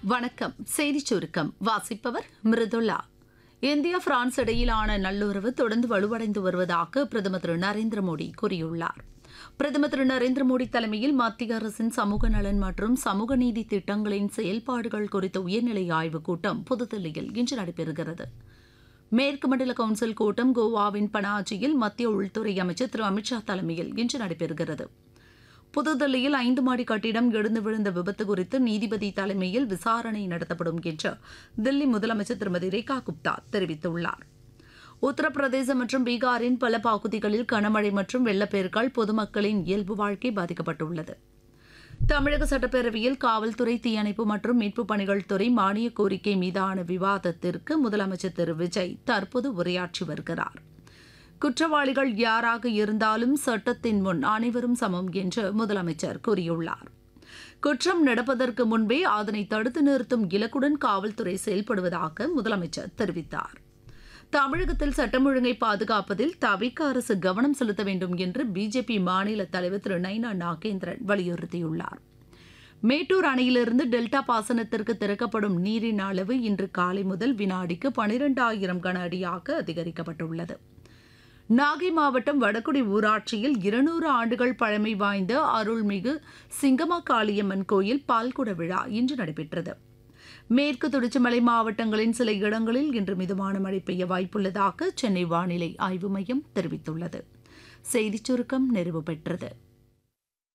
வணக்கம் செய்திச் சுருக்கம் வாசிப்பவர் மிருதுல்லா இந்தியா பிரான்ஸ் இடையிலான நல்லுறவு தொடர்ந்து வலுவடைந்து வருவதாக பிரதமர் திரு நரேந்திர மோடி கூறியுள்ளார் பிரதமர் திரு நரேந்திர மோடி தலைமையில் மத்திய அரசின் சமூக நலன் மற்றும் சமூக நீதி திட்டங்களின் செயல்பாடுகள் குறித்த உயர்நிலை ஆய்வுக் கூட்டம் புதுதில்லியில் இன்று நடைபெறுகிறது மேற்கு மண்டல கவுன்சில் கூட்டம் கோவாவின் பனாஜியில் மத்திய உள்துறை அமைச்சர் திரு அமித்ஷா தலைமையில் இன்று நடைபெறுகிறது புதுதில்லியில் ஐந்து மாடி கட்டிடம் இடிந்து விழுந்த விபத்து குறித்து நீதிபதி தலைமையில் விசாரணை நடத்தப்படும் என்று தில்லி முதலமைச்சர் திருமதி ரேகா குப்தா தெரிவித்துள்ளார் உத்தரப்பிரதேசம் மற்றும் பீகாரின் பல பகுதிகளில் கனமழை மற்றும் வெள்ளப்பெருக்கால் பொதுமக்களின் இயல்பு வாழ்க்கை பாதிக்கப்பட்டுள்ளது தமிழக சட்டப்பேரவையில் காவல்துறை தீயணைப்பு மற்றும் மீட்புப் பணிகள் துறை மானிய கோரிக்கை மீதான விவாதத்திற்கு முதலமைச்சர் திரு விஜய் தற்போது உரையாற்றி வருகிறார் குற்றவாளிகள் யாராக இருந்தாலும் சட்டத்தின் முன் அனைவரும் சமம் என்று முதலமைச்சர் கூறியுள்ளார் குற்றம் நடப்பதற்கு முன்பே அதனை தடுத்து நிறுத்தும் இலக்குடன் காவல்துறை செயல்படுவதாக முதலமைச்சர் தெரிவித்தார் தமிழகத்தில் சட்டம் ஒழுங்கை பாதுகாப்பதில் தவிக அரசு கவனம் செலுத்த வேண்டும் என்று பிஜேபி மாநில தலைவர் திரு நைனா நாகேந்திரன் வலியுறுத்தியுள்ளார் மேட்டூர் அணையிலிருந்து டெல்டா பாசனத்திற்கு திறக்கப்படும் நீரின் அளவு இன்று காலை முதல் வினாடிக்கு பனிரெண்டாயிரம் கன அடியாக அதிகரிக்கப்பட்டுள்ளது நாகை மாவட்டம் வடகுடி ஊராட்சியில் இருநூறு ஆண்டுகள் பழமை வாய்ந்த அருள்மிகு சிங்கமா காளியம்மன் கோயில் பால்குட விழா இன்று நடைபெற்றது மேற்கு தொடர்ச்சி மலை மாவட்டங்களின் சில இடங்களில் இன்று மிதமான மழை பெய்ய வாய்ப்புள்ளதாக சென்னை வானிலை ஆய்வு மையம் தெரிவித்துள்ளது செய்திச் சுருக்கம் நிறைவு பெற்றது